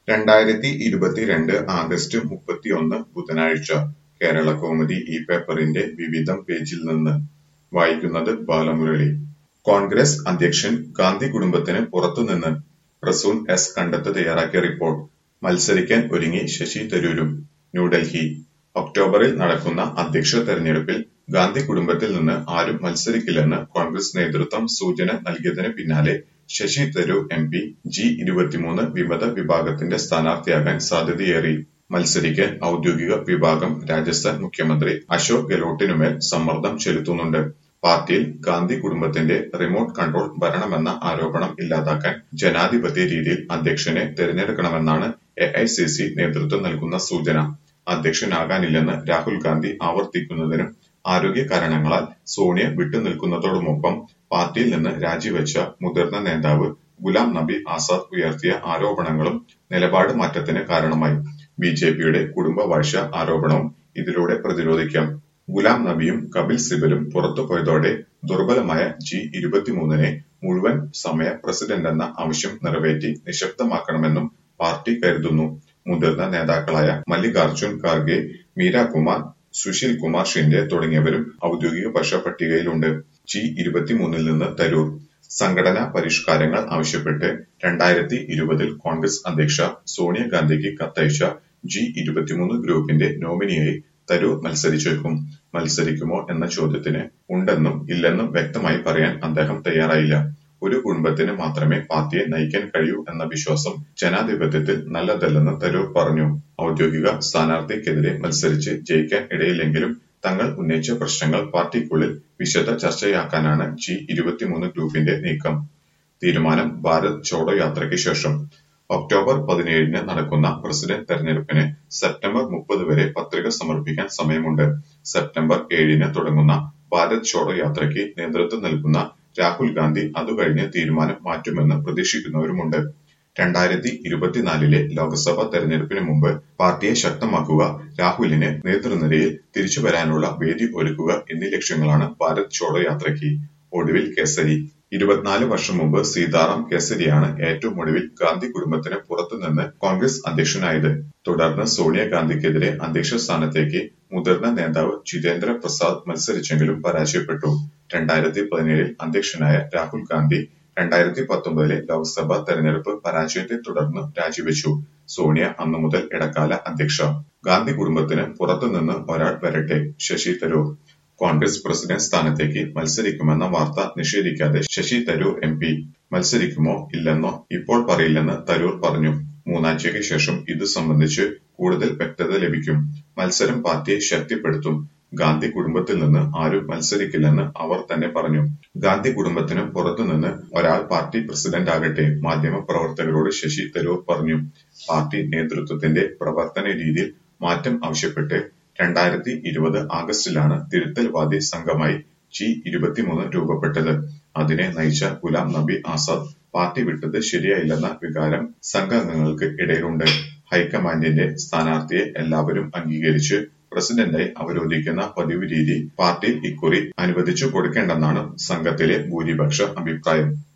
രണ്ടായിരത്തി ഇരുപത്തിരണ്ട് ആഗസ്റ്റ് മുപ്പത്തിയൊന്ന് ബുധനാഴ്ച കേരളകൗമുദി ഈ പേപ്പറിന്റെ വിവിധം പേജിൽ നിന്ന് വായിക്കുന്നത് ബാലമുരളി കോൺഗ്രസ് അധ്യക്ഷൻ ഗാന്ധി കുടുംബത്തിന് പുറത്തുനിന്ന് പ്രസൂൺ എസ് കണ്ടത്ത് തയ്യാറാക്കിയ റിപ്പോർട്ട് മത്സരിക്കാൻ ഒരുങ്ങി ശശി തരൂരും ന്യൂഡൽഹി ഒക്ടോബറിൽ നടക്കുന്ന അധ്യക്ഷ തെരഞ്ഞെടുപ്പിൽ ഗാന്ധി കുടുംബത്തിൽ നിന്ന് ആരും മത്സരിക്കില്ലെന്ന് കോൺഗ്രസ് നേതൃത്വം സൂചന നൽകിയതിന് പിന്നാലെ Shashi Tharoor M P G ഇരുപത്തിമൂന്ന് വിമത വിഭാഗത്തിന്റെ സ്ഥാനാർത്ഥിയാകാൻ സാധ്യതയേറി മത്സരിക്കാൻ ഔദ്യോഗിക വിഭാഗം രാജസ്ഥാൻ മുഖ്യമന്ത്രി അശോക് ഗെഹ്ലോട്ടിനുമേൽ സമ്മർദ്ദം ചെലുത്തുന്നുണ്ട് പാർട്ടിയിൽ ഗാന്ധി കുടുംബത്തിന്റെ റിമോട്ട് കൺട്രോൾ ഭരണമെന്ന ആരോപണം ഇല്ലാതാക്കാൻ ജനാധിപത്യ രീതിയിൽ അധ്യക്ഷനെ തെരഞ്ഞെടുക്കണമെന്നാണ് എ ഐ സി സി നേതൃത്വം നൽകുന്ന സൂചന അധ്യക്ഷനാകാനില്ലെന്ന് രാഹുൽ ഗാന്ധി ആവർത്തിക്കുന്നതിനും ആരോഗ്യ കാരണങ്ങളാൽ സോണിയ വിട്ടുനിൽക്കുന്നതോടൊപ്പം പാർട്ടിയിൽ നിന്ന് രാജിവെച്ച മുതിർന്ന നേതാവ് ഗുലാം നബി ആസാദ് ഉയർത്തിയ ആരോപണങ്ങളും നിലപാട് മാറ്റത്തിന് കാരണമായി ബി ജെ പിയുടെ കുടുംബവാഴ്ച ആരോപണവും ഇതിലൂടെ പ്രതിരോധിക്കാം ഗുലാം നബിയും കപിൽ സിബലും പുറത്തുപോയതോടെ ദുർബലമായ ജി ഇരുപത്തിമൂന്നിനെ മുഴുവൻ സമയ പ്രസിഡന്റ് എന്ന ആവശ്യം നിറവേറ്റി നിശബ്ദമാക്കണമെന്നും പാർട്ടി കരുതുന്നു മുതിർന്ന നേതാക്കളായ മല്ലികാർജുൻ ഖാർഗെ മീരാകുമാർ സുശീൽ കുമാർ ഷിൻഡെ തുടങ്ങിയവരും ഔദ്യോഗിക പക്ഷ പട്ടികയിലുണ്ട് ജി ഇരുപത്തിമൂന്നിൽ നിന്ന് തരൂർ സംഘടനാ പരിഷ്കാരങ്ങൾ ആവശ്യപ്പെട്ട് രണ്ടായിരത്തി ഇരുപതിൽ കോൺഗ്രസ് അധ്യക്ഷ സോണിയാഗാന്ധിക്ക് കത്തയച്ച ജി ഇരുപത്തിമൂന്ന് ഗ്രൂപ്പിന്റെ നോമിനിയായി തരൂർ മത്സരിച്ചേക്കും മത്സരിക്കുമോ എന്ന ചോദ്യത്തിന് ഉണ്ടെന്നും ഇല്ലെന്നും വ്യക്തമായി പറയാൻ അദ്ദേഹം തയ്യാറായില്ല ഒരു കുടുംബത്തിന് മാത്രമേ പാർട്ടിയെ നയിക്കാൻ കഴിയൂ എന്ന വിശ്വാസം ജനാധിപത്യത്തിൽ നല്ലതല്ലെന്ന് തരൂർ പറഞ്ഞു ഔദ്യോഗിക സ്ഥാനാർത്ഥിക്കെതിരെ മത്സരിച്ച് ജയിക്കാൻ ഇടയില്ലെങ്കിലും തങ്ങൾ ഉന്നയിച്ച പ്രശ്നങ്ങൾ പാർട്ടിക്കുള്ളിൽ വിശദ ചർച്ചയാക്കാനാണ് ജി ഇരുപത്തിമൂന്ന് ഗ്രൂപ്പിന്റെ നീക്കം തീരുമാനം ഭാരത് ചോഡോ യാത്രയ്ക്ക് ശേഷം ഒക്ടോബർ പതിനേഴിന് നടക്കുന്ന പ്രസിഡന്റ് തെരഞ്ഞെടുപ്പിന് സെപ്റ്റംബർ മുപ്പത് വരെ പത്രിക സമർപ്പിക്കാൻ സമയമുണ്ട് സെപ്റ്റംബർ ഏഴിന് തുടങ്ങുന്ന ഭാരത് ചോഡോ യാത്രയ്ക്ക് നേതൃത്വം നൽകുന്ന രാഹുൽ ഗാന്ധി അതുകഴിഞ്ഞ് തീരുമാനം മാറ്റുമെന്ന് പ്രതീക്ഷിക്കുന്നവരുമുണ്ട് രണ്ടായിരത്തി ഇരുപത്തിനാലിലെ ലോക്സഭാ തെരഞ്ഞെടുപ്പിന് മുമ്പ് പാർട്ടിയെ ശക്തമാക്കുക രാഹുലിന് നേതൃനിരയിൽ തിരിച്ചുവരാനുള്ള വേദി ഒരുക്കുക എന്നീ ലക്ഷ്യങ്ങളാണ് ഭാരത് ചോഡോ യാത്രയ്ക്ക് ഒടുവിൽ കേസരി ഇരുപത്തിനാല് വർഷം മുമ്പ് സീതാറാം കേസരിയാണ് ഏറ്റവും ഒടുവിൽ ഗാന്ധി കുടുംബത്തിന് പുറത്തുനിന്ന് കോൺഗ്രസ് അധ്യക്ഷനായത് തുടർന്ന് സോണിയാഗാന്ധിക്കെതിരെ അധ്യക്ഷ സ്ഥാനത്തേക്ക് മുതിർന്ന നേതാവ് ജിതേന്ദ്ര പ്രസാദ് മത്സരിച്ചെങ്കിലും പരാജയപ്പെട്ടു രണ്ടായിരത്തി പതിനേഴിൽ അധ്യക്ഷനായ രാഹുൽ ഗാന്ധി രണ്ടായിരത്തി പത്തൊമ്പതിലെ ലോക്സഭാ തെരഞ്ഞെടുപ്പ് പരാജയത്തെ തുടർന്ന് രാജിവെച്ചു സോണിയ അന്നു മുതൽ ഇടക്കാല അധ്യക്ഷ ഗാന്ധി കുടുംബത്തിന് പുറത്തുനിന്ന് ഒരാൾ വരട്ടെ ശശി തരൂർ കോൺഗ്രസ് പ്രസിഡന്റ് സ്ഥാനത്തേക്ക് മത്സരിക്കുമെന്ന വാർത്ത നിഷേധിക്കാതെ ശശി തരൂർ എം പി മത്സരിക്കുമോ ഇല്ലെന്നോ ഇപ്പോൾ പറയില്ലെന്ന് തരൂർ പറഞ്ഞു മൂന്നാഴ്ചയ്ക്ക് ശേഷം ഇത് സംബന്ധിച്ച് കൂടുതൽ വ്യക്തത ലഭിക്കും മത്സരം പാർട്ടിയെ ശക്തിപ്പെടുത്തും ഗാന്ധി കുടുംബത്തിൽ നിന്ന് ആരും മത്സരിക്കില്ലെന്ന് അവർ തന്നെ പറഞ്ഞു ഗാന്ധി കുടുംബത്തിന് പുറത്തുനിന്ന് ഒരാൾ പാർട്ടി പ്രസിഡന്റ് ആകട്ടെ മാധ്യമ പ്രവർത്തകരോട് ശശി തരൂർ പറഞ്ഞു പാർട്ടി നേതൃത്വത്തിന്റെ പ്രവർത്തന രീതിയിൽ മാറ്റം ആവശ്യപ്പെട്ട് രണ്ടായിരത്തി ഇരുപത് ആഗസ്റ്റിലാണ് തിരുത്തൽവാദി സംഘമായി ജി ഇരുപത്തിമൂന്ന് രൂപപ്പെട്ടത് അതിനെ നയിച്ച ഗുലാം നബി ആസാദ് പാർട്ടി വിട്ടത് ശരിയായില്ലെന്ന വികാരം സംഘാംഗങ്ങൾക്ക് ഇടയിലുണ്ട് ഹൈക്കമാൻഡിന്റെ സ്ഥാനാർത്ഥിയെ എല്ലാവരും അംഗീകരിച്ച് പ്രസിഡന്റായി അവരോധിക്കുന്ന പതിവ് രീതി പാർട്ടിയിൽ ഇക്കുറി അനുവദിച്ചു കൊടുക്കേണ്ടെന്നാണ് സംഘത്തിലെ ഭൂരിപക്ഷ അഭിപ്രായം